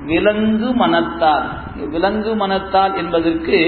விலங்கு மனத்தால் விலங்கு மனத்தால் என்பதற்கு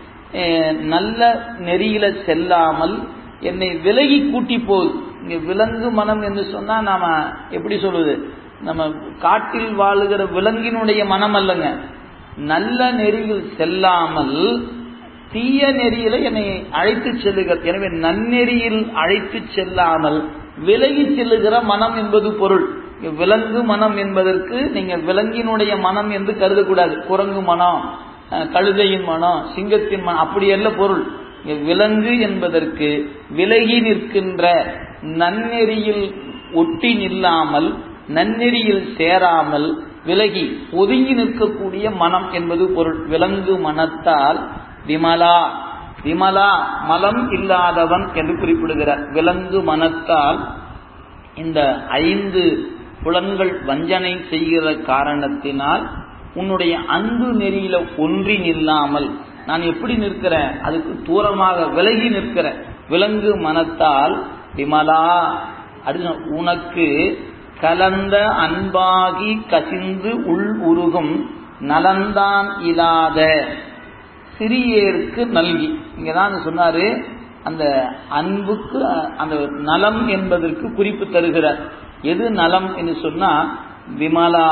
நல்ல நெறியில செல்லாமல் என்னை விலகி கூட்டி போகுது இங்க விலங்கு மனம் என்று சொன்னா நாம எப்படி சொல்லுவது நம்ம காட்டில் வாழுகிற விலங்கினுடைய மனம் அல்லங்க நல்ல நெறியில் செல்லாமல் தீய நெறியில என்னை அழைத்து செல்லுகிற எனவே நன்னெறியில் அழைத்து செல்லாமல் விலகி செல்லுகிற மனம் என்பது பொருள் விலங்கு மனம் என்பதற்கு நீங்க விலங்கினுடைய மனம் என்று கருதக்கூடாது குரங்கு மனம் கழுதையின் மனம் சிங்கத்தின் மனம் அப்படி அல்ல பொருள் விலங்கு என்பதற்கு விலகி நிற்கின்ற நன்னெறியில் ஒட்டி நில்லாமல் நன்னெறியில் சேராமல் விலகி ஒதுங்கி நிற்கக்கூடிய மனம் என்பது பொருள் விலங்கு மனத்தால் விமலா விமலா மலம் இல்லாதவன் என்று குறிப்பிடுகிறார் விலங்கு மனத்தால் இந்த ஐந்து புலன்கள் வஞ்சனை செய்கிற காரணத்தினால் உன்னுடைய அன்பு நெறியில ஒன்றி நில்லாமல் நான் எப்படி நிற்கிறேன் அதுக்கு தூரமாக விலகி நிற்கிறேன் விலங்கு மனத்தால் விமலா அடுத்து உனக்கு கலந்த அன்பாகி கசிந்து உள் உருகும் நலந்தான் இல்லாத சிறியேற்கு நல்கி இங்கதான் சொன்னாரு அந்த அன்புக்கு அந்த நலம் என்பதற்கு குறிப்பு தருகிறார் எது நலம் என்று சொன்னா விமலா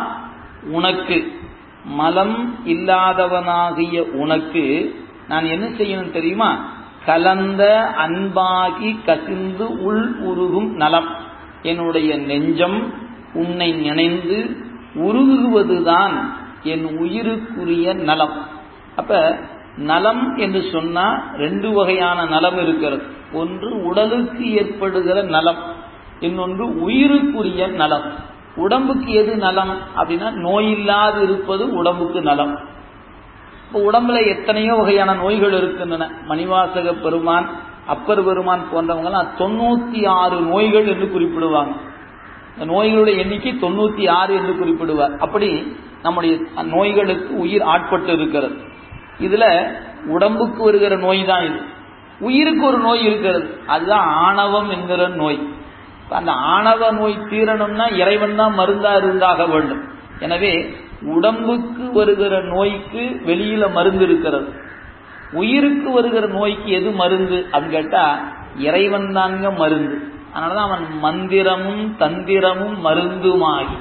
உனக்கு மலம் இல்லாதவனாகிய உனக்கு நான் என்ன செய்யணும் தெரியுமா கலந்த அன்பாகி கசிந்து உள் உருகும் நலம் என்னுடைய நெஞ்சம் உன்னை நினைந்து உருகுவதுதான் என் உயிருக்குரிய நலம் அப்ப நலம் என்று சொன்னா ரெண்டு வகையான நலம் இருக்கிறது ஒன்று உடலுக்கு ஏற்படுகிற நலம் இன்னொன்று உயிருக்குரிய நலம் உடம்புக்கு எது நலம் அப்படின்னா நோய் இல்லாது இருப்பது உடம்புக்கு நலம் இப்போ உடம்புல எத்தனையோ வகையான நோய்கள் இருக்கின்றன மணிவாசக பெருமான் அப்பர் பெருமான் போன்றவங்கலாம் தொண்ணூத்தி ஆறு நோய்கள் என்று குறிப்பிடுவாங்க இந்த நோய்களுடைய எண்ணிக்கை தொண்ணூத்தி ஆறு என்று குறிப்பிடுவார் அப்படி நம்முடைய நோய்களுக்கு உயிர் ஆட்பட்டு இருக்கிறது இதுல உடம்புக்கு வருகிற நோய் தான் இது உயிருக்கு ஒரு நோய் இருக்கிறது அதுதான் ஆணவம் என்கிற நோய் அந்த ஆணவ நோய் தீரணும்னா இறைவன் தான் மருந்தா இருந்தாக வேண்டும் எனவே உடம்புக்கு வருகிற நோய்க்கு வெளியில மருந்து இருக்கிறது உயிருக்கு வருகிற நோய்க்கு எது மருந்து அப்படின்னு கேட்டா இறைவன் தாங்க மருந்து அதனாலதான் அவன் மந்திரமும் தந்திரமும் மருந்துமாகி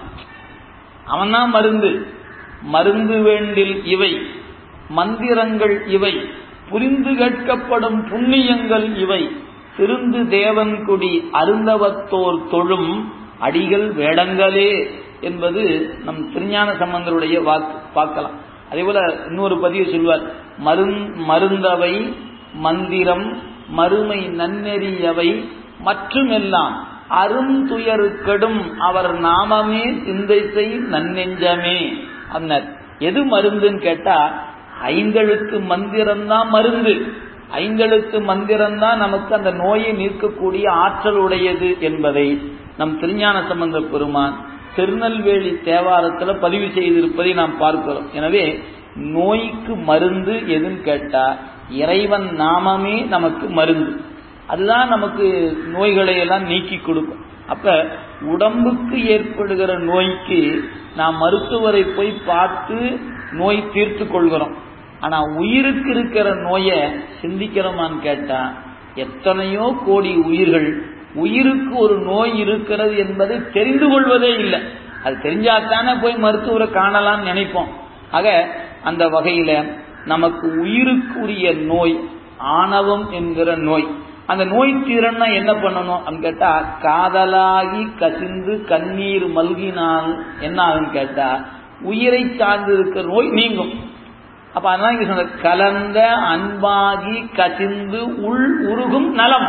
அவன் தான் மருந்து மருந்து வேண்டில் இவை மந்திரங்கள் இவை புரிந்து கேட்கப்படும் புண்ணியங்கள் இவை திருந்து தேவன்குடி அருந்தவத்தோர் தொழும் அடிகள் வேடங்களே என்பது நம் திருஞான சம்பந்தருடைய வாக்கு பார்க்கலாம் அதே போல இன்னொரு பதிவு சொல்வார் மருந் மருந்தவை மந்திரம் மறுமை நன்னெறியவை மற்றுமெல்லாம் அருந்துயரு கெடும் அவர் நாமமே சிந்தை செய் நன்னெஞ்சமே அன்னர் எது மருந்துன்னு கேட்டா ஐந்தெழுத்து மந்திரம் தான் மருந்து ஐந்தெழுத்து மந்திரம் தான் நமக்கு அந்த நோயை நீக்கக்கூடிய ஆற்றல் உடையது என்பதை நம் திருஞான சம்பந்த பெருமான் திருநெல்வேலி தேவாரத்தில் பதிவு செய்திருப்பதை நாம் பார்க்கிறோம் எனவே நோய்க்கு மருந்து எதுன்னு கேட்டா இறைவன் நாமமே நமக்கு மருந்து அதுதான் நமக்கு நோய்களை எல்லாம் நீக்கி கொடுக்கும் அப்ப உடம்புக்கு ஏற்படுகிற நோய்க்கு நாம் மருத்துவரை போய் பார்த்து நோய் தீர்த்து கொள்கிறோம் ஆனா உயிருக்கு இருக்கிற நோயை சிந்திக்கிறோமான்னு கேட்டா எத்தனையோ கோடி உயிர்கள் உயிருக்கு ஒரு நோய் இருக்கிறது என்பதை தெரிந்து கொள்வதே இல்லை அது தெரிஞ்சாத்தானே போய் மருத்துவரை காணலாம்னு நினைப்போம் ஆக அந்த வகையில நமக்கு உயிருக்குரிய நோய் ஆணவம் என்கிற நோய் அந்த நோய் தீரன்னா என்ன பண்ணணும் அப்படின்னு கேட்டா காதலாகி கசிந்து கண்ணீர் மல்கினால் என்ன ஆகும் கேட்டா உயிரை சார்ந்து இருக்கிற நோய் நீங்கும் அப்ப அதான் இங்க சொன்ன கலந்த அன்பாகி கசிந்து உள் உருகும் நலம்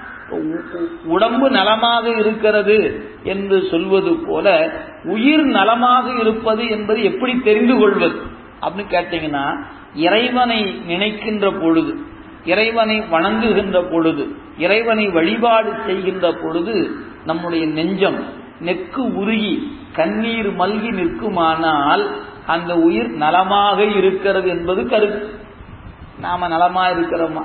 உடம்பு நலமாக இருக்கிறது என்று சொல்வது போல உயிர் நலமாக இருப்பது என்பது எப்படி தெரிந்து கொள்வது அப்படின்னு கேட்டீங்கன்னா இறைவனை நினைக்கின்ற பொழுது இறைவனை வணங்குகின்ற பொழுது இறைவனை வழிபாடு செய்கின்ற பொழுது நம்முடைய நெஞ்சம் நெக்கு உருகி கண்ணீர் மல்கி நிற்குமானால் அந்த உயிர் நலமாக இருக்கிறது என்பது கருத்து நாம நலமா இருக்கிறோமா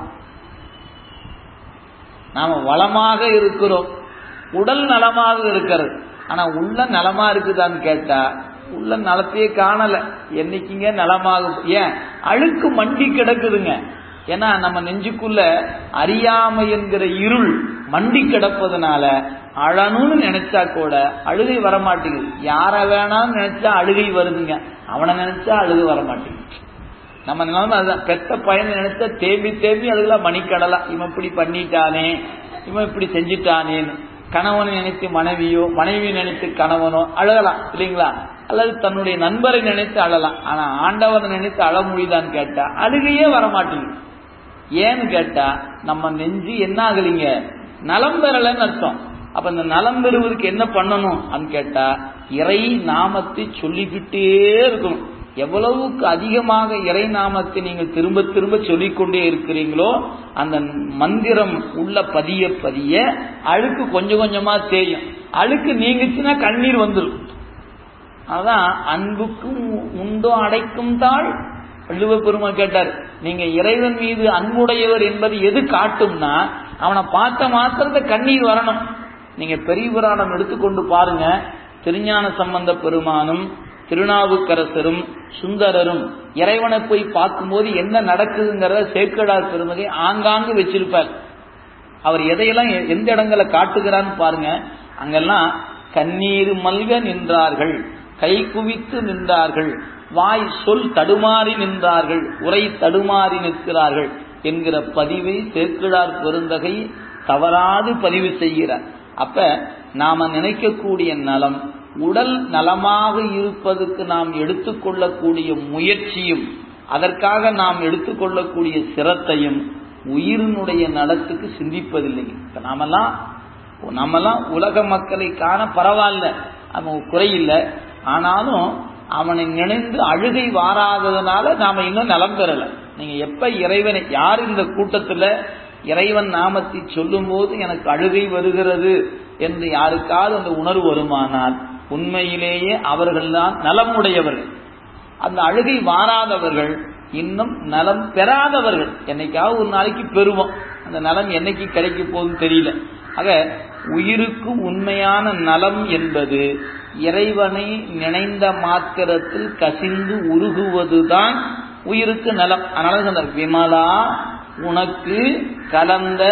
நாம வளமாக இருக்கிறோம் உடல் நலமாக இருக்கிறது ஆனா உள்ள நலமா இருக்குதான்னு கேட்டா உள்ள நலத்தையே காணல என்னைக்குங்க நலமாகும் ஏன் அழுக்கு மண்டி கிடக்குதுங்க ஏன்னா நம்ம நெஞ்சுக்குள்ள அறியாமை என்கிற இருள் மண்டி கிடப்பதனால அழணும்னு நினைச்சா கூட அழுகை வரமாட்டேங்குது யார வேணாம்னு நினைச்சா அழுகை வருதுங்க அவனை நினைச்சா அழுகை வரமாட்டேங்குது நம்ம நிலைமை அதுதான் பெத்த பையனை நினைச்சா தேம்பி தேம்பி அழுகலாம் மணிக்கடலாம் இவன் இப்படி பண்ணிட்டானே இவன் இப்படி செஞ்சுட்டானேன்னு கணவனை நினைத்து மனைவியோ மனைவி நினைத்து கணவனோ அழகலாம் இல்லைங்களா அல்லது தன்னுடைய நண்பரை நினைத்து அழலாம் ஆனா ஆண்டவனை நினைத்து அழ முடியுதான்னு கேட்டா அழுகையே வரமாட்டேங்குது ஏன்னு கேட்டா நம்ம நெஞ்சு என்ன ஆகலிங்க நலம் பெறலன்னு அர்த்தம் அப்ப இந்த நலம் பெறுவதற்கு என்ன பண்ணணும் கேட்டா இறை நாமத்தை சொல்லிக்கிட்டே இருக்கணும் எவ்வளவுக்கு அதிகமாக இறை நாமத்தை நீங்கள் திரும்ப திரும்ப சொல்லிக்கொண்டே இருக்கிறீங்களோ அந்த மந்திரம் உள்ள பதிய பதிய அழுக்கு கொஞ்சம் கொஞ்சமா தேயும் அழுக்கு நீங்குச்சுன்னா கண்ணீர் வந்துடும் அதான் அன்புக்கும் உண்டோ அடைக்கும் தாள் வள்ளுவ பெருமாள் கேட்டார் நீங்க இறைவன் மீது அன்புடையவர் என்பது எது காட்டும்னா அவனை பார்த்த மாத்திரத்தை கண்ணீர் வரணும் நீங்க பெரிய புராணம் எடுத்துக்கொண்டு பாருங்க திருஞான சம்பந்த பெருமானும் திருநாவுக்கரசரும் சுந்தரரும் இறைவனை போய் பார்க்கும்போது என்ன நடக்குதுங்கிறத சேக்கடார் பெருமகை ஆங்காங்கு வச்சிருப்பார் அவர் எதையெல்லாம் எந்த இடங்களை காட்டுகிறான்னு பாருங்க அங்கெல்லாம் கண்ணீர் மல்க நின்றார்கள் கை குவித்து நின்றார்கள் வாய் சொல் தடுமாறி நின்றார்கள் உரை தடுமாறி நிற்கிறார்கள் என்கிற பதிவை சேக்கிழார் பெருந்தகை தவறாது பதிவு செய்கிறார் அப்ப நாம நினைக்கக்கூடிய நலம் உடல் நலமாக இருப்பதற்கு நாம் எடுத்துக்கொள்ளக்கூடிய முயற்சியும் அதற்காக நாம் எடுத்துக்கொள்ளக்கூடிய சிரத்தையும் உயிரினுடைய நலத்துக்கு சிந்திப்பதில்லைங்க இப்ப நாமெல்லாம் நம்மெல்லாம் உலக மக்களை காண பரவாயில்ல அவன் குறையில்லை ஆனாலும் அவனை நினைந்து அழுகை வாராததுனால நாம இன்னும் நலம் பெறல நீங்க எப்ப இறைவனை யார் இந்த கூட்டத்துல இறைவன் நாமத்தை சொல்லும் போது எனக்கு அழுகை வருகிறது என்று யாருக்காவது அந்த உணர்வு வருமானால் உண்மையிலேயே அவர்கள்தான் நலமுடையவர்கள் அந்த அழுகை வாராதவர்கள் இன்னும் நலம் பெறாதவர்கள் என்னைக்காவது ஒரு நாளைக்கு பெறுவோம் அந்த நலம் என்னைக்கு கிடைக்க போகுதுன்னு தெரியல ஆக உயிருக்கு உண்மையான நலம் என்பது இறைவனை நினைந்த மாத்திரத்தில் கசிந்து உருகுவதுதான் உயிருக்கு நலம் அதனால சொன்னார் விமலா உனக்கு கலந்த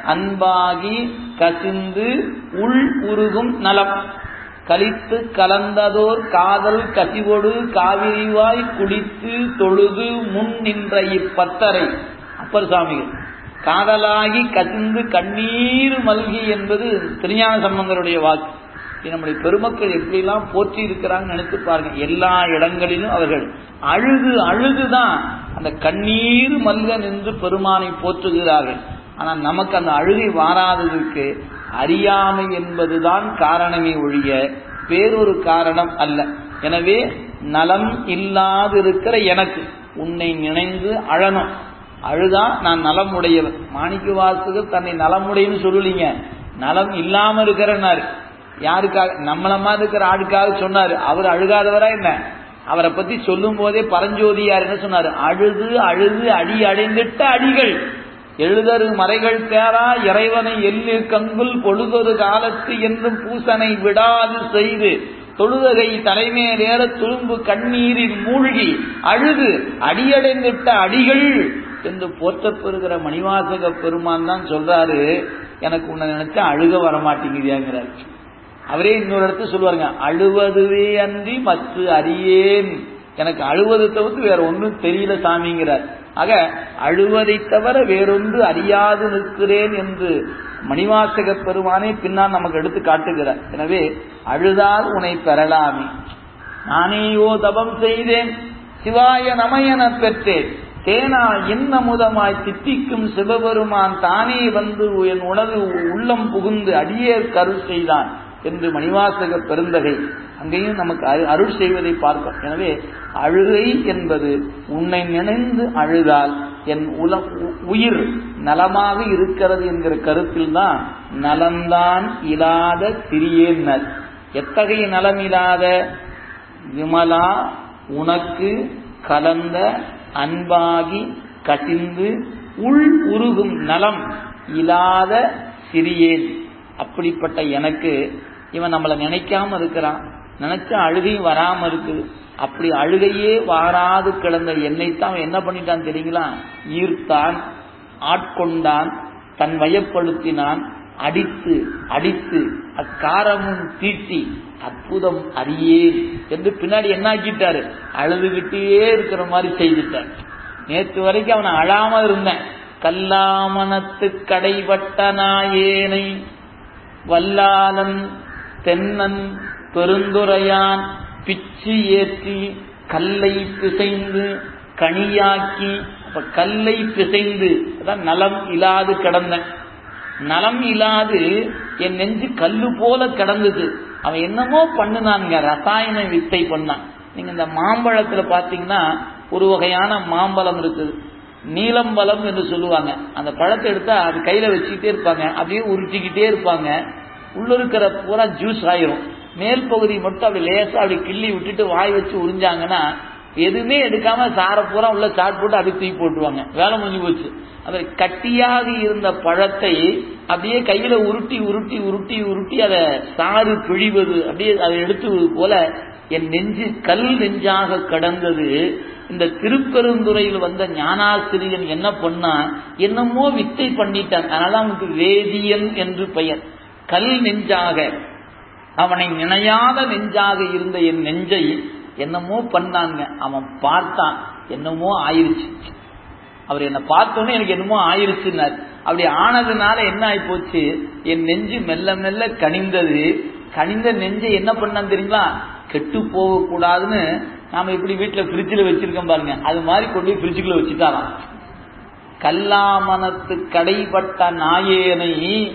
அன்பாகி கசிந்து உள் உருகும் நலம் கலித்து கலந்ததோர் காதல் கசிவொடு காவிரிவாய் குடித்து தொழுது முன் நின்ற இப்பத்தரை அப்பர் சாமிகள் காதலாகி கசிந்து கண்ணீர் மல்கி என்பது திருஞான சம்பந்தருடைய வாக்கு நம்முடைய பெருமக்கள் எப்படிலாம் போற்றி இருக்கிறாங்கன்னு நினைத்து பாருங்க எல்லா இடங்களிலும் அவர்கள் அழுது அழுதுதான் அந்த கண்ணீர் மல்க நின்று பெருமானை போற்றுகிறார்கள் ஆனால் நமக்கு அந்த அழுகை வாராததற்கு அறியாமை என்பதுதான் காரணமே ஒழிய வேறொரு காரணம் அல்ல எனவே நலம் இல்லாதிருக்கிற எனக்கு உன்னை நினைந்து அழணும் அழுதா நான் நலம் உடையவன் மாணிக்க வாசகர் தன்னை நலமுடையன்னு சொல்லலீங்க நலம் இல்லாம இருக்கிறனாரு யாருக்காக நம்மள மாதிரி இருக்கிற ஆளுக்காக சொன்னாரு அவர் அழுகாதவரா என்ன அவரை பத்தி சொல்லும் போதே பரஞ்சோதியார் என்ன சொன்னாரு அழுது அழுது அடி அடைந்திட்ட அடிகள் எழுதரு மறைகள் தேரா இறைவனை எள்ளு கங்குல் பொழுதொரு காலத்து என்றும் பூசனை விடாது செய்து தொழுதகை தலைமையேற துளும்பு கண்ணீரில் மூழ்கி அழுது அடியடைந்திட்ட அடிகள் என்று போற்றப்பெறுகிற மணிவாசக பெருமான் தான் சொல்றாரு எனக்கு உன்னை நினைச்சா அழுக வரமாட்டேங்குதியாங்கிறார் அவரே இன்னொரு இடத்துல சொல்லுவாருங்க அழுவதுவே அன்றி மற்ற அறியேன் எனக்கு அழுவதை தவிர்த்து வேற ஒன்றும் தெரியல சாமிங்கிறார் ஆக அழுவதை தவிர வேறொன்று அறியாது நிற்கிறேன் என்று மணிவாசக பெருமானே பின்னால் நமக்கு எடுத்து காட்டுகிறார் எனவே அழுதால் உன்னை பெறலாமே நானேயோ தபம் செய்தேன் சிவாய நமயன பெற்றேன் தேனா என்ன முதமாய் தித்திக்கும் சிவபெருமான் தானே வந்து என் உணவு உள்ளம் புகுந்து அடியேற் கருள் செய்தான் என்று மணிவாசக பெருந்தகை அங்கேயும் நமக்கு அருள் செய்வதை பார்க்கும் எனவே அழுகை என்பது உன்னை நினைந்து அழுதால் என் உல உயிர் நலமாக இருக்கிறது என்கிற கருத்தில் தான் நலம்தான் இல்லாத சிறியேன்னர் எத்தகைய நலம் இல்லாத விமலா உனக்கு கலந்த அன்பாகி கசிந்து உள் உருகும் நலம் இல்லாத சிறியேன் அப்படிப்பட்ட எனக்கு இவன் நம்மளை நினைக்காம இருக்கிறான் நினைச்ச அழுகையும் வராம இருக்குது அப்படி அழுகையே வாராது கிடந்த என்னைத்தான் அவன் என்ன பண்ணிட்டான் தெரியுங்களா ஈர்த்தான் ஆட்கொண்டான் தன் வயப்படுத்தினான் அடித்து அடித்து அக்காரமும் தீட்டி அற்புதம் அறியேன் என்று பின்னாடி என்ன ஆக்கிட்டாரு அழுதுகிட்டே இருக்கிற மாதிரி செய்துட்டார் நேற்று வரைக்கும் அவனை அழாம இருந்தேன் கல்லாமனத்து கடைபட்ட நாயேனை வல்லாளன் தென்னன் பெருந்துரையான் பிச்சு ஏற்றி கல்லை பிசைந்து கனியாக்கி அப்ப கல்லை பிசைந்து அதான் நலம் இல்லாது கிடந்தேன் நலம் இல்லாது என் நெஞ்சு கல்லு போல கிடந்தது அவன் என்னமோ பண்ணுனாங்க ரசாயன வித்தை பண்ணான் நீங்க இந்த மாம்பழத்துல பாத்தீங்கன்னா ஒரு வகையான மாம்பழம் இருக்குது நீலம்பழம் என்று சொல்லுவாங்க அந்த பழத்தை எடுத்தா அது கையில வச்சுக்கிட்டே இருப்பாங்க அப்படியே உருட்டிக்கிட்டே இருப்பாங்க உள்ள இருக்கிற பூரா ஜூஸ் ஆயிரும் மேல் பகுதி மட்டும் அப்படி லேசா அப்படி கிள்ளி விட்டுட்டு வாய் வச்சு உறிஞ்சாங்கன்னா எதுவுமே எடுக்காம சாரை பூரா உள்ள சாட் போட்டு அப்படி தூக்கி போட்டுருவாங்க வேலை முடிஞ்சு போச்சு அவர் கட்டியாக இருந்த பழத்தை அப்படியே கையில உருட்டி உருட்டி உருட்டி உருட்டி அதை சாறு பிழிவது அப்படியே அதை எடுத்து போல என் நெஞ்சு கல் நெஞ்சாக கடந்தது இந்த திருப்பெருந்துறையில் வந்த ஞானாசிரியன் என்ன பண்ணா என்னமோ வித்தை பண்ணிட்டான் அதனால அவனுக்கு வேதியன் என்று பெயர் கல் நெஞ்சாக அவனை நினையாத நெஞ்சாக இருந்த என் நெஞ்சை என்னமோ பண்ணாங்க அவன் பார்த்தான் என்னமோ ஆயிருச்சு அவர் என்ன பார்த்தோன்னே எனக்கு என்னமோ ஆயிருச்சுன்னார் அப்படி ஆனதுனால என்ன ஆகி போச்சு என் நெஞ்சு மெல்ல மெல்ல கனிந்தது கனிந்த நெஞ்சை என்ன பண்ணான்னு தெரியுங்களா கெட்டு போகக்கூடாதுன்னு நாம இப்படி வீட்டுல ஃப்ரிட்ஜில் வச்சிருக்கோம் பாருங்க அது மாதிரி கொண்டு போய் ஃப்ரிட்ஜுக்குள்ள வச்சுட்டாராம் கல்லாமனத்து கடைப்பட்ட நாயேனை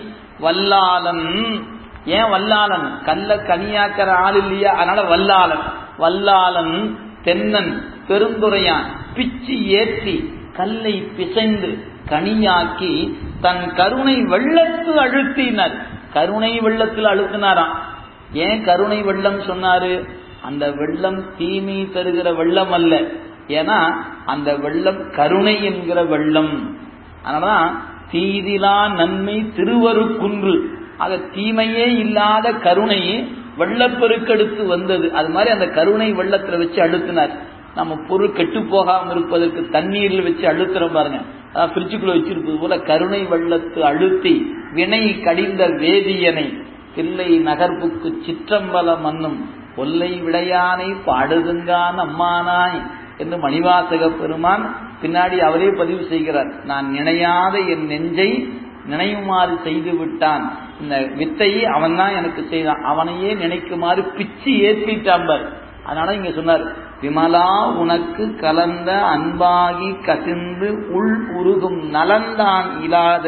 வல்லாளன் ஏன் வல்லாளன் கல்ல கனியாக்கிற ஆள் இல்லையா அதனால வல்லாளன் வல்லாளன் தென்னன் பெருந்துரையான் பிச்சு ஏற்றி கல்லை பிசைந்து கனியாக்கி தன் கருணை வெள்ளத்து அழுத்தினர் கருணை வெள்ளத்தில் அழுத்தினாராம் ஏன் கருணை வெள்ளம் சொன்னாரு அந்த வெள்ளம் தீமை தருகிற வெள்ளம் அல்ல ஏன்னா அந்த வெள்ளம் கருணை என்கிற வெள்ளம் அதனாலதான் தீதிலா நன்மை திருவருக்குன்று ஆக தீமையே இல்லாத கருணை வெள்ளப்பெருக்கெடுத்து வந்தது அது மாதிரி அந்த கருணை வெள்ளத்துல வச்சு அழுத்தினார் நம்ம பொருள் கெட்டு போகாம இருப்பதற்கு தண்ணீர்ல வச்சு அழுத்துறோம் பாருங்க அதான் பிரிட்ஜுக்குள்ள வச்சிருப்பது போல கருணை வெள்ளத்து அழுத்தி வினை கடிந்த வேதியனை தில்லை நகர்ப்புக்கு சிற்றம்பல மன்னும் கொல்லை விடையானை பாடுதுங்கான் அம்மானாய் என்று மணிவாசக பெருமான் பின்னாடி அவரே பதிவு செய்கிறார் நான் நினையாத என் நெஞ்சை நினைவுமாறு செய்து விட்டான் இந்த வித்தையை அவன் தான் எனக்கு செய்தான் அவனையே நினைக்குமாறு பிச்சு ஏற்றிட்டாம்பர் அதனால இங்க சொன்னார் விமலா உனக்கு கலந்த அன்பாகி கசிந்து உள் உருகும் நலந்தான் இல்லாத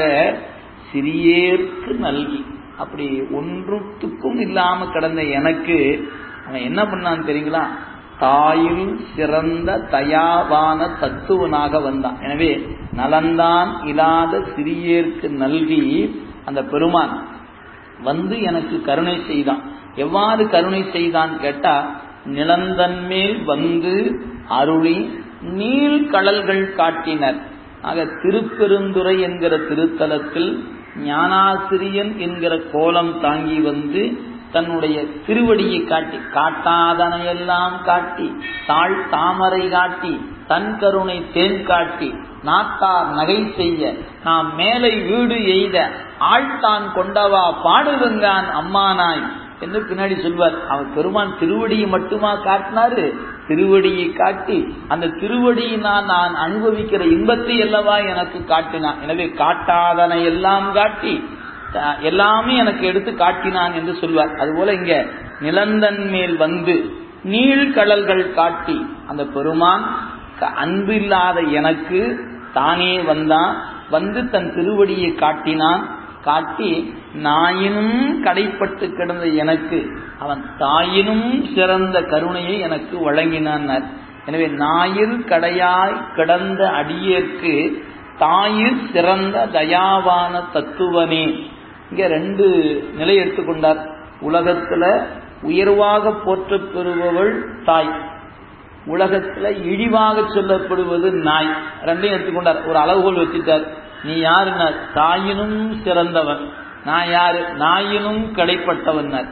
சிறியேற்கு நல்கி அப்படி ஒன்றுத்துக்கும் இல்லாம கடந்த எனக்கு அவன் என்ன பண்ணான் தெரியுங்களா தாயில் சிறந்த தயாவான தத்துவனாக வந்தான் எனவே நலந்தான் இல்லாத சிறியேற்கு நல்கி அந்த பெருமான் வந்து எனக்கு கருணை செய்தான் எவ்வாறு கருணை செய்தான் கேட்டா நிலந்தன்மேல் வந்து அருளி நீள் கடல்கள் காட்டினர் ஆக திருப்பெருந்துறை என்கிற திருத்தலத்தில் ஞானாசிரியன் என்கிற கோலம் தாங்கி வந்து தன்னுடைய திருவடியை காட்டி காட்டாதனையெல்லாம் காட்டி தாழ் தாமரை காட்டி தன் கருணை தேன் காட்டி நாட்டார் நகை செய்ய நாம் மேலை வீடு எய்த ஆழ்த்தான் கொண்டவா பாடுதுங்கான் அம்மானாய் என்று பின்னாடி சொல்வார் அவர் பெருமான் திருவடியை மட்டுமா காட்டினாரு திருவடியை காட்டி அந்த திருவடியினால் நான் அனுபவிக்கிற இன்பத்தை அல்லவா எனக்கு காட்டினான் எனவே காட்டாதனை எல்லாம் காட்டி எல்லாமே எனக்கு எடுத்து காட்டினான் என்று சொல்வார் அதுபோல இங்க நிலந்தன் மேல் வந்து நீழ்கடல்கள் காட்டி அந்த பெருமான் அன்பு இல்லாத எனக்கு தானே வந்தான் வந்து தன் திருவடியை காட்டினான் காட்டி நாயினும் கடைப்பட்டு கிடந்த எனக்கு அவன் தாயினும் சிறந்த கருணையை எனக்கு வழங்கினான் எனவே நாயில் கடையாய் கிடந்த அடியேற்கு தாயில் சிறந்த தயாவான தத்துவனே இங்க ரெண்டு நிலை எடுத்துக்கொண்டார் உலகத்துல உயர்வாக போற்றப் பெறுபவள் தாய் உலகத்துல இழிவாக சொல்லப்படுவது நாய் ரெண்டையும் எடுத்துக்கொண்டார் ஒரு அளவுகோல் வச்சுட்டார் நீ யாருன்னா தாயினும் சிறந்தவன் நான் யாரு நாயினும் கடைப்பட்டவன்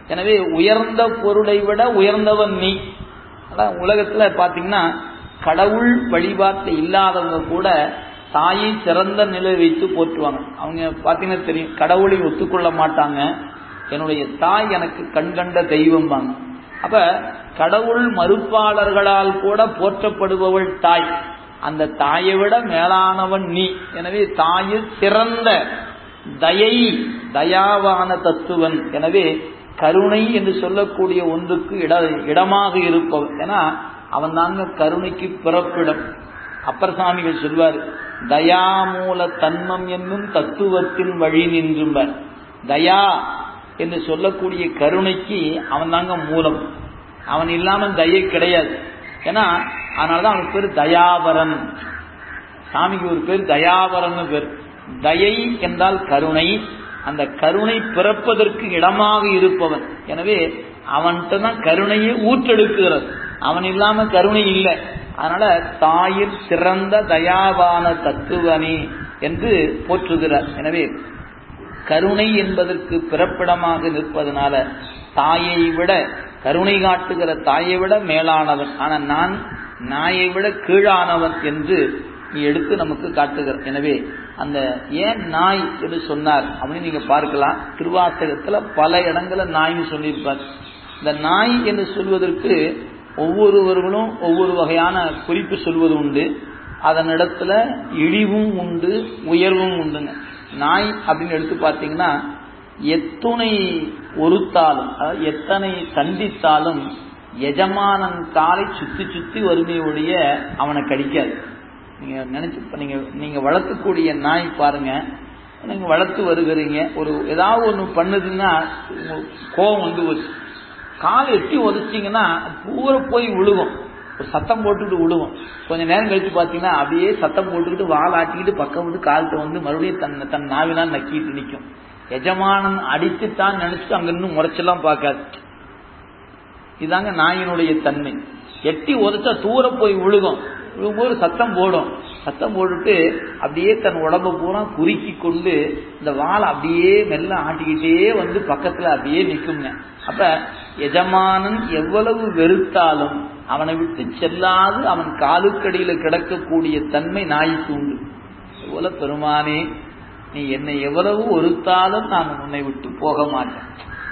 எனவே உயர்ந்த பொருளை விட உயர்ந்தவன் நீ அதான் உலகத்துல பாத்தீங்கன்னா கடவுள் வழிபாட்டு இல்லாதவங்க கூட தாயை சிறந்த நிலை வைத்து போற்றுவாங்க அவங்க பாத்தீங்கன்னா தெரியும் கடவுளை ஒத்துக்கொள்ள மாட்டாங்க என்னுடைய தாய் எனக்கு கண்கண்ட தெய்வம்பாங்க அப்ப கடவுள் மறுப்பாளர்களால் கூட போற்றப்படுபவள் தாய் அந்த தாயை விட மேலானவன் நீ எனவே தாயில் சிறந்த தயை தயாவான தத்துவன் எனவே கருணை என்று சொல்லக்கூடிய ஒன்றுக்கு இட இடமாக இருப்பவன் ஏன்னா அவன் தாங்க கருணைக்கு பிறப்பிடம் அப்பர் சாமிகள் சொல்வார் தயாமூல தன்மம் என்னும் தத்துவத்தின் வழி நின்றும்பர் தயா என்று சொல்லக்கூடிய கருணைக்கு அவன் தாங்க மூலம் அவன் இல்லாமல் தயை கிடையாது ஏன்னா அதனாலதான் அவனுக்கு பேர் தயாபரன் சாமிக்கு ஒரு பேர் தயாபரன் பேர் தயை என்றால் கருணை அந்த கருணை பிறப்பதற்கு இடமாக இருப்பவன் எனவே அவன்கிட்ட தான் கருணையை ஊற்றெடுக்கிறது அவன் இல்லாம கருணை இல்லை அதனால தாயில் சிறந்த தயாவான தத்துவனி என்று போற்றுகிறார் எனவே கருணை என்பதற்கு பிறப்பிடமாக நிற்பதனால தாயை விட கருணை காட்டுகிற தாயை விட மேலானவன் ஆனா நான் நாயை விட கீழானவன் என்று நீ எடுத்து நமக்கு காட்டுகிற எனவே அந்த ஏன் நாய் என்று சொன்னார் அப்படின்னு நீங்க பார்க்கலாம் திருவாசகத்துல பல இடங்கள நாய்னு சொல்லியிருப்பார் இந்த நாய் என்று சொல்வதற்கு ஒவ்வொருவர்களும் ஒவ்வொரு வகையான குறிப்பு சொல்வது உண்டு அதனிடத்துல இழிவும் உண்டு உயர்வும் உண்டுங்க நாய் அப்படின்னு எடுத்து பார்த்தீங்கன்னா எத்துணை ஒருத்தாலும் அதாவது எத்தனை சந்தித்தாலும் எஜமானன் காலை சுத்தி சுத்தி வறுமையுடைய அவனை கடிக்காது நீங்க நினைச்சு நீங்க நீங்க வளர்க்கக்கூடிய நாய் பாருங்க நீங்க வளர்த்து வருகிறீங்க ஒரு ஏதாவது ஒன்று பண்ணுதுன்னா கோபம் வந்து போச்சு காலை எட்டி உதச்சிங்கன்னா பூரா போய் விழுகும் ஒரு சத்தம் போட்டுக்கிட்டு விழுவும் கொஞ்ச நேரம் கழிச்சு பார்த்தீங்கன்னா அப்படியே சத்தம் போட்டுக்கிட்டு வால் ஆட்டிக்கிட்டு பக்கம் வந்து காலத்தை வந்து மறுபடியும் தன் தன் நாவினால் நக்கிட்டு நிற்கும் எஜமானன் அடித்துத்தான் நினைச்சிட்டு அங்க இன்னும் முறைச்செல்லாம் பார்க்காது இதாங்க நாயினுடைய தன்மை எட்டி உதச்சா தூர போய் விழுகும் விழும்போது சத்தம் போடும் சத்தம் போட்டுட்டு அப்படியே தன் உடம்ப பூரா குறுக்கி கொண்டு இந்த வாழை அப்படியே மெல்ல ஆட்டிக்கிட்டே வந்து பக்கத்துல அப்படியே நிற்குங்க அப்ப எஜமானன் எவ்வளவு வெறுத்தாலும் அவனை விட்டு செல்லாது அவன் காலுக்கடியில கிடக்கக்கூடிய தன்மை நாய்க்கு உண்டு எவ்வளவு பெருமானே நீ என்னை எவ்வளவு ஒருத்தாலும் நான் உன்னை விட்டு போக மாட்டேன்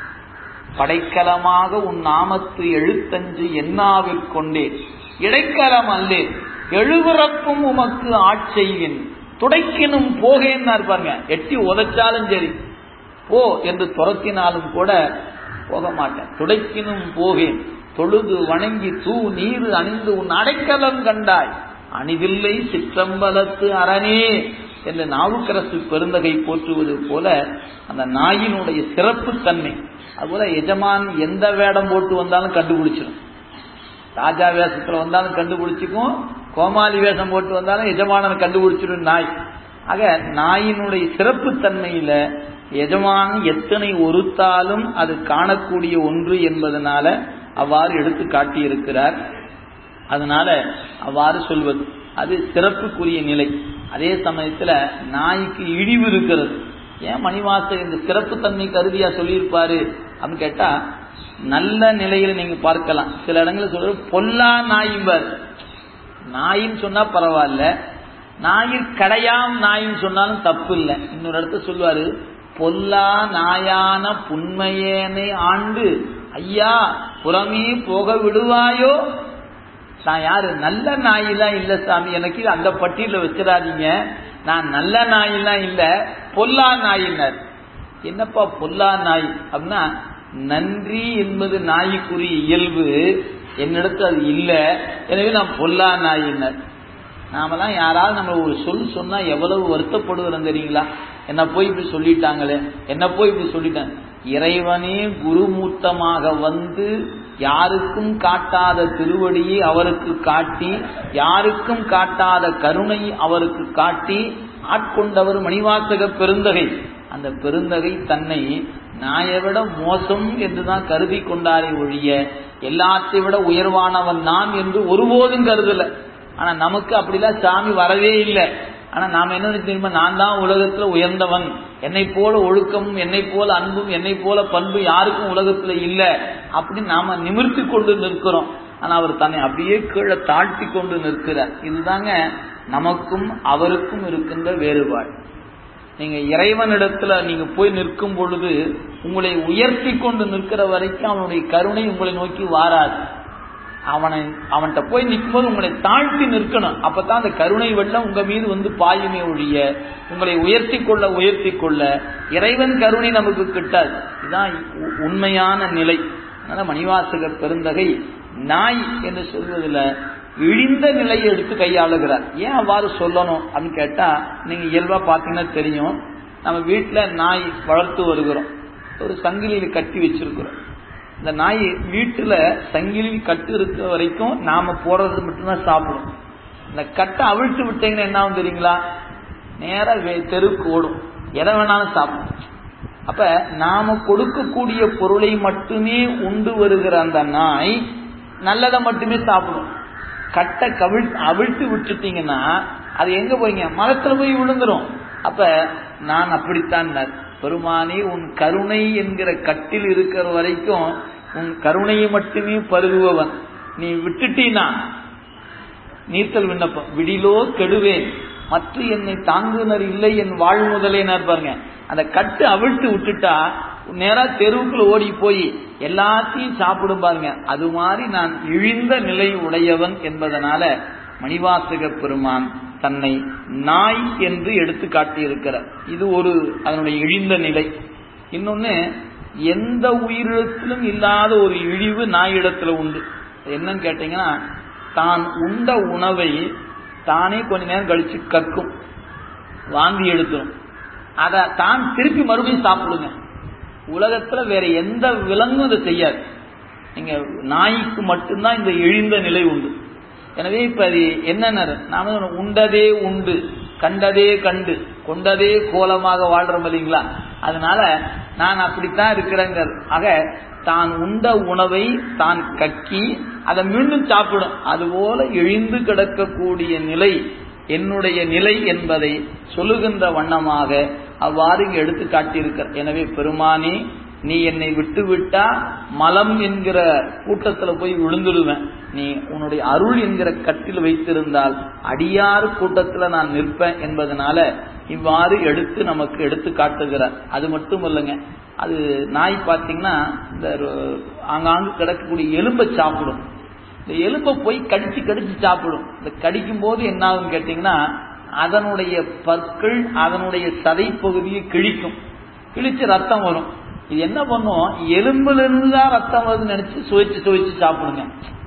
படைக்கலமாக உன் நாமத்து எழுத்தஞ்சு என்னாவிற்கொண்டே இடைக்கலம் அல்லே எழுபிறப்பும் உமக்கு ஆட்செய்வின் துடைக்கினும் போகேன்னார் பாருங்க எட்டி உதைச்சாலும் சரி போ என்று துரத்தினாலும் கூட போக மாட்டேன் துடைக்கினும் போகேன் தொழுது வணங்கி தூ நீர் அணிந்து உன் அடைக்கலம் கண்டாய் அணிதில்லை சிற்றம்பலத்து அரணே என்று நாவுக்கரசு பெருந்தகை போற்றுவது போல அந்த நாயினுடைய சிறப்பு தன்மை அதுபோல எஜமான் எந்த வேடம் போட்டு வந்தாலும் கண்டுபிடிச்சிடும் ராஜா வேஷத்துல வந்தாலும் கண்டுபிடிச்சிக்கும் கோமாளி வேஷம் போட்டு வந்தாலும் எஜமானனை கண்டுபிடிச்சிடும் நாய் ஆக நாயினுடைய சிறப்பு தன்மையில எஜமான் எத்தனை ஒருத்தாலும் அது காணக்கூடிய ஒன்று என்பதனால அவ்வாறு எடுத்து காட்டியிருக்கிறார் அதனால அவ்வாறு சொல்வது அது சிறப்புக்குரிய நிலை அதே சமயத்துல நாய்க்கு இழிவு இருக்கிறது ஏன் மணிவாசர் இந்த சிறப்பு தன்மை கருதியா சொல்லியிருப்பாரு அப்படின்னு கேட்டா நல்ல நிலையில நீங்க பார்க்கலாம் சில இடங்களில் சொல்றது பொல்லா நாயிம்பர் நாயின்னு சொன்னா பரவாயில்ல நாயில் கடையாம் நாயின்னு சொன்னாலும் தப்பு இல்லை இன்னொரு இடத்த சொல்லுவாரு பொல்லா நாயான புண்மையேனை ஆண்டு ஐயா புறமே போக விடுவாயோ நான் யாரு நல்ல நாயெல்லாம் இல்ல சாமி எனக்கு அந்த பட்டியல வச்சிடாதீங்க நான் நல்ல நாயெல்லாம் இல்ல பொல்லா நாயினர் என்னப்பா பொல்லா நாய் அப்படின்னா நன்றி என்பது நாய்க்குரிய இயல்பு என்னிடத்து அது இல்லை எனவே நான் பொல்லா நாயினர் நாமெல்லாம் யாராவது நம்ம ஒரு சொல் சொன்னா எவ்வளவு வருத்தப்படுகிறோம் தெரியுங்களா என்ன போய் இப்படி சொல்லிட்டாங்களே என்ன போய் இப்படி சொல்லிட்டாங்க இறைவனே குருமூர்த்தமாக வந்து யாருக்கும் காட்டாத திருவடியை அவருக்கு காட்டி யாருக்கும் காட்டாத கருணை அவருக்கு காட்டி ஆட்கொண்டவர் மணிவாசக பெருந்தகை அந்த பெருந்தகை தன்னை நாயை விட மோசம் என்றுதான் கருதி கொண்டாரே ஒழிய எல்லாத்தை விட உயர்வானவன் நான் என்று ஒருபோதும் கருதல ஆனா நமக்கு அப்படிலாம் சாமி வரவே இல்லை ஆனா நாம என்ன தெரியுமா நான் தான் உலகத்துல உயர்ந்தவன் என்னை போல ஒழுக்கமும் என்னை போல அன்பும் என்னை போல பண்பு யாருக்கும் உலகத்துல இல்ல அப்படின்னு நாம நிமிர்த்தி கொண்டு நிற்கிறோம் ஆனா அவர் தன்னை அப்படியே கீழே தாழ்த்தி கொண்டு நிற்கிறார் இதுதாங்க நமக்கும் அவருக்கும் இருக்கின்ற வேறுபாடு நீங்க இறைவனிடத்துல நீங்க போய் நிற்கும் பொழுது உங்களை உயர்த்தி கொண்டு நிற்கிற வரைக்கும் அவனுடைய கருணை உங்களை நோக்கி வாராது அவனை அவன்கிட்ட போய் நிற்கும்போது உங்களை தாழ்த்தி நிற்கணும் அப்பதான் அந்த கருணை வெள்ளம் உங்க மீது வந்து பாயுமே ஒழிய உங்களை உயர்த்தி கொள்ள உயர்த்தி கொள்ள இறைவன் கருணை நமக்கு கிட்டாது இதுதான் உண்மையான நிலை அதனால மணிவாசகர் பெருந்தகை நாய் என்று சொல்வதில் இழிந்த நிலையை எடுத்து கையாளுகிறார் ஏன் அவ்வாறு சொல்லணும் அப்படின்னு கேட்டா நீங்க இயல்பா பாத்தீங்கன்னா தெரியும் நம்ம வீட்டுல நாய் வளர்த்து வருகிறோம் ஒரு சங்கிலியில் கட்டி வச்சிருக்கிறோம் இந்த நாய் வீட்டுல சங்கிலியில் கட்டு இருக்கிற வரைக்கும் நாம போறது மட்டும்தான் சாப்பிடும் இந்த கட்டை அவிழ்த்து விட்டீங்கன்னா என்ன ஆகும் தெரியுங்களா நேரா தெருவுக்கு ஓடும் எதை வேணாலும் சாப்பிடும் அப்ப நாம கொடுக்கக்கூடிய பொருளை மட்டுமே உண்டு வருகிற அந்த நாய் நல்லதை மட்டுமே சாப்பிடும் கட்டை கவிழ் அவிழ்த்து விட்டுட்டீங்கன்னா அது எங்க போய்ங்க மரத்துல போய் விழுந்துரும் அப்ப நான் அப்படித்தான் பெருமானே உன் கருணை என்கிற கட்டில் இருக்கிற வரைக்கும் உன் கருணையை மட்டுமே பருகுவவன் நீ விட்டுட்டீனா நீத்தல் விண்ணப்பம் விடிலோ கெடுவேன் மற்ற என்னை தாங்குனர் இல்லை என் வாழ் முதலேனார் பாருங்க அந்த கட்டு அவிழ்த்து விட்டுட்டா நேரா தெருவுக்குள்ள ஓடி போய் எல்லாத்தையும் சாப்பிடும் பாருங்க அது மாதிரி நான் இழிந்த நிலை உடையவன் என்பதனால மணிவாசக பெருமான் தன்னை நாய் என்று எடுத்து காட்டியிருக்கிறார் இது ஒரு அதனுடைய இழிந்த நிலை இன்னொன்னு எந்த உயிரிழத்திலும் இல்லாத ஒரு இழிவு நாயிடத்துல உண்டு என்னன்னு கேட்டீங்கன்னா தான் உண்ட உணவை தானே கொஞ்ச நேரம் கழிச்சு கக்கும் வாந்தி எடுத்துரும் அதை தான் திருப்பி மறுபடியும் சாப்பிடுங்க உலகத்துல வேற எந்த விலங்கும் அதை செய்யாது நீங்க நாய்க்கு மட்டும்தான் இந்த இழிந்த நிலை உண்டு எனவே இப்ப அது என்னென்ன நாம உண்டதே உண்டு கண்டதே கண்டு கொண்டதே கோலமாக வாழ்றோம் இல்லைங்களா அதனால நான் அப்படித்தான் இருக்கிறேங்க ஆக தான் உண்ட உணவை தான் கக்கி அதை மீண்டும் சாப்பிடும் அதுபோல இழிந்து கிடக்கக்கூடிய நிலை என்னுடைய நிலை என்பதை சொல்லுகின்ற வண்ணமாக அவ்வாறு இங்கு எடுத்து காட்டியிருக்கிறார் எனவே பெருமானே நீ என்னை விட்டு விட்டா மலம் என்கிற கூட்டத்துல போய் விழுந்துடுவேன் நீ உன்னுடைய அருள் என்கிற கட்டில் வைத்திருந்தால் அடியாறு கூட்டத்துல நான் நிற்பேன் என்பதனால இவ்வாறு எடுத்து நமக்கு எடுத்து காட்டுகிறார் அது மட்டும் இல்லைங்க அது நாய் பார்த்தீங்கன்னா இந்த ஆங்காங்கு கிடக்கக்கூடிய எலும்பை சாப்பிடும் இந்த எலும்பை போய் கடிச்சு கடிச்சு சாப்பிடும் இந்த கடிக்கும் போது என்ன ஆகும் கேட்டீங்கன்னா அதனுடைய பற்கள் அதனுடைய சதை பகுதியை கிழிக்கும் கிழிச்சு ரத்தம் வரும் இது என்ன பண்ணும் எலும்புல இருந்து தான் ரத்தம் வருதுன்னு நினைச்சு சுவைச்சு சுவைச்சு சாப்பிடுங்க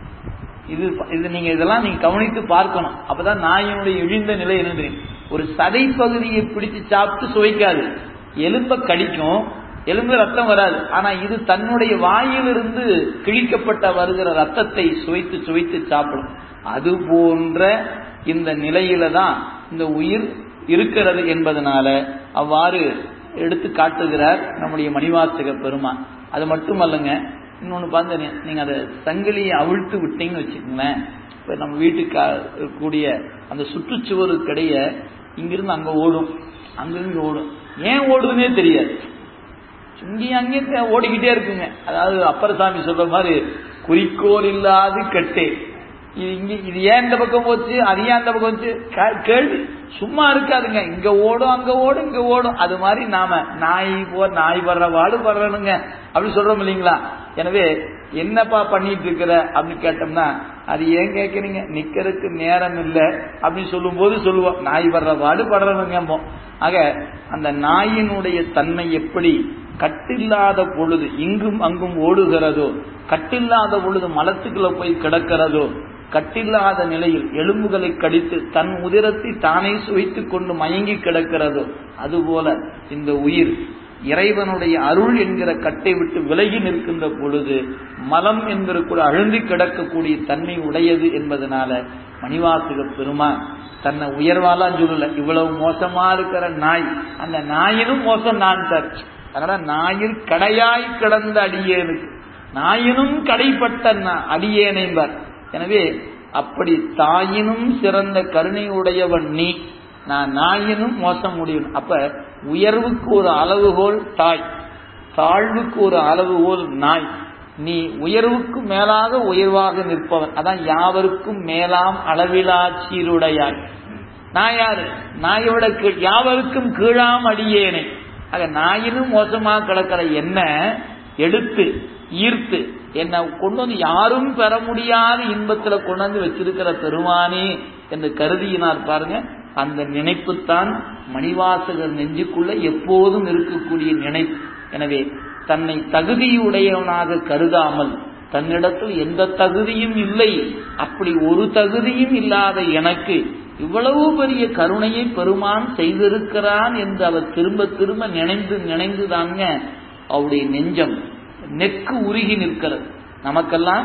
இது இது நீங்க இதெல்லாம் நீங்க கவனித்து பார்க்கணும் அப்பதான் நாயினுடைய இழிந்த நிலை என்ன தெரியும் ஒரு சதை பகுதியை பிடிச்சு சாப்பிட்டு சுவைக்காது எலும்ப கடிக்கும் எலும்பு ரத்தம் வராது ஆனா இது தன்னுடைய வாயிலிருந்து கிழிக்கப்பட்ட வருகிற ரத்தத்தை சுவைத்து சுவைத்து சாப்பிடும் அது போன்ற இந்த நிலையில தான் இந்த உயிர் இருக்கிறது என்பதனால அவ்வாறு எடுத்து காட்டுகிறார் நம்முடைய மணிவாசக பெருமான் அது மட்டுமல்லங்க இன்னொன்று பார்த்து நீங்கள் அதை சங்கிலியை அவிழ்த்து விட்டீங்கன்னு வச்சுக்கோங்களேன் இப்போ நம்ம வீட்டுக்கு கூடிய அந்த சுற்றுச்சுவருக்கிடைய இங்கிருந்து அங்கே ஓடும் அங்கிருந்து ஓடும் ஏன் ஓடுதுன்னே தெரியாது இங்கேயும் அங்கேயும் ஓடிக்கிட்டே இருக்குங்க அதாவது அப்பரசாமி சொல்ற மாதிரி குறிக்கோள் இல்லாது கட்டே இது இங்க இது ஏன் இந்த பக்கம் போச்சு அது ஏன் அந்த பக்கம் போச்சு கேள்வி சும்மா இருக்காதுங்க இங்க ஓடும் அங்க ஓடும் இங்க ஓடும் அது மாதிரி நாம நாய் போ நாய் வர்ற வாடு வர்றனுங்க அப்படி சொல்றோம் இல்லைங்களா எனவே என்னப்பா பண்ணிட்டு இருக்கிற அப்படின்னு கேட்டோம்னா அது ஏன் கேட்கறீங்க நிக்கிறதுக்கு நேரம் இல்லை அப்படின்னு சொல்லும் போது சொல்லுவோம் நாய் வர்ற வாடு படுறனுங்க ஆக அந்த நாயினுடைய தன்மை எப்படி கட்டில்லாத பொழுது இங்கும் அங்கும் ஓடுகிறதோ கட்டில்லாத பொழுது மலத்துக்குள்ள போய் கிடக்கிறதோ கட்டில்லாத நிலையில் எலும்புகளை கடித்து தன் உதிரத்தை தானே சுவைத்துக் கொண்டு மயங்கி கிடக்கிறதோ அதுபோல இந்த உயிர் இறைவனுடைய அருள் என்கிற கட்டை விட்டு விலகி நிற்கின்ற பொழுது மலம் என்கிற கூட அழுந்தி கிடக்கக்கூடிய தன்மை உடையது என்பதனால மணிவாசக பெருமான் தன்னை உயர்வாலாம் சொல்லல இவ்வளவு மோசமா இருக்கிற நாய் அந்த நாயினும் மோசம் நான் சார் அதனால நாயில் கடையாய் கிடந்த அடியேனுக்கு நாயினும் கடைப்பட்ட அடியேனைம்பார் எனவே அப்படி தாயினும் சிறந்த கருணை உடையவன் நீ நான் நாயினும் மோசம் முடியும் அப்ப உயர்வுக்கு ஒரு அளவுகோல் தாய் தாழ்வுக்கு ஒரு அளவுகோல் நாய் நீ உயர்வுக்கு மேலாக உயர்வாக நிற்பவன் அதான் யாவருக்கும் மேலாம் அளவிலா சீருடையாய் நான் யாரு நாயோட கீழ் யாவருக்கும் கீழாம் அடியேனே ஆக நாயினும் மோசமா கிடக்கிற என்ன எடுத்து ஈர்த்து என்னை கொண்டு வந்து யாரும் பெற முடியாத இன்பத்துல கொண்டு வந்து வச்சிருக்கிற பெருமானே என்று கருதியினார் பாருங்க அந்த நினைப்புத்தான் மணிவாசகர் நெஞ்சுக்குள்ள எப்போதும் இருக்கக்கூடிய நினைப்பு எனவே தன்னை தகுதியுடையவனாக கருதாமல் தன்னிடத்தில் எந்த தகுதியும் இல்லை அப்படி ஒரு தகுதியும் இல்லாத எனக்கு இவ்வளவு பெரிய கருணையை பெருமான் செய்திருக்கிறான் என்று அவர் திரும்ப திரும்ப நினைந்து நினைந்து தாங்க அவருடைய நெஞ்சம் நெக்கு உருகி நிற்கிறது நமக்கெல்லாம்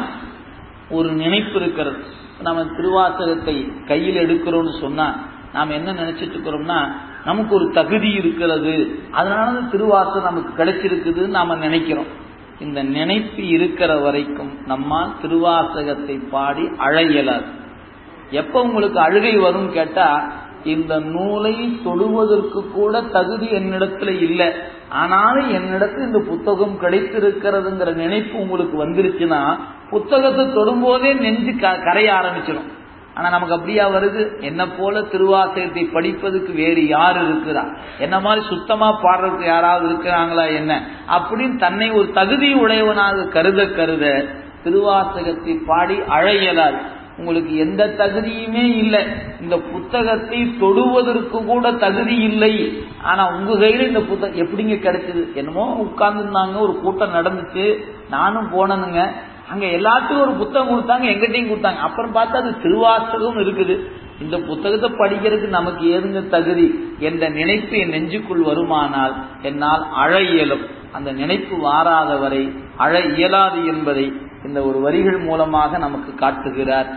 ஒரு நினைப்பு இருக்கிறது நம்ம திருவாசகத்தை கையில் எடுக்கிறோம்னு சொன்னா நாம் என்ன நினைச்சிட்டு இருக்கிறோம்னா நமக்கு ஒரு தகுதி இருக்கிறது அதனால திருவாசகம் நமக்கு கிடைச்சிருக்குதுன்னு நாம நினைக்கிறோம் இந்த நினைப்பு இருக்கிற வரைக்கும் நம்மால் திருவாசகத்தை பாடி அழ இயலாது எப்ப உங்களுக்கு அழுகை வரும் கேட்டா இந்த நூலை தொடுவதற்கு கூட தகுதி என்னிடத்துல இல்லை ஆனாலும் என்னிடத்துல இந்த புத்தகம் கிடைத்திருக்கிறதுங்கிற நினைப்பு உங்களுக்கு வந்துருச்சுன்னா புத்தகத்தை தொடும்போதே நெஞ்சு கரைய ஆரம்பிச்சிடும் ஆனா நமக்கு அப்படியா வருது என்ன போல திருவாசகத்தை படிப்பதுக்கு வேறு யார் இருக்கிறா என்ன மாதிரி சுத்தமா பாடுறதுக்கு யாராவது இருக்கிறாங்களா என்ன அப்படின்னு தன்னை ஒரு தகுதி உடையவனாக கருத கருத திருவாசகத்தை பாடி அழையலாது உங்களுக்கு எந்த தகுதியுமே இல்லை இந்த புத்தகத்தை தொடுவதற்கு கூட தகுதி இல்லை ஆனா உங்க கையில இந்த புத்தகம் எப்படிங்க கிடைச்சது என்னமோ உட்கார்ந்துருந்தாங்க ஒரு கூட்டம் நடந்துச்சு நானும் போனனுங்க அங்க எல்லாத்துக்கும் ஒரு புத்தகம் கொடுத்தாங்க எங்கிட்டையும் கொடுத்தாங்க அப்புறம் பார்த்தா அது திருவாசகம் இருக்குது இந்த புத்தகத்தை படிக்கிறதுக்கு நமக்கு ஏதுங்க தகுதி என்ற நினைப்பு என் நெஞ்சுக்குள் வருமானால் என்னால் அழ இயலும் அந்த நினைப்பு வாராத வரை அழ இயலாது என்பதை இந்த ஒரு வரிகள் மூலமாக நமக்கு காட்டுகிறார்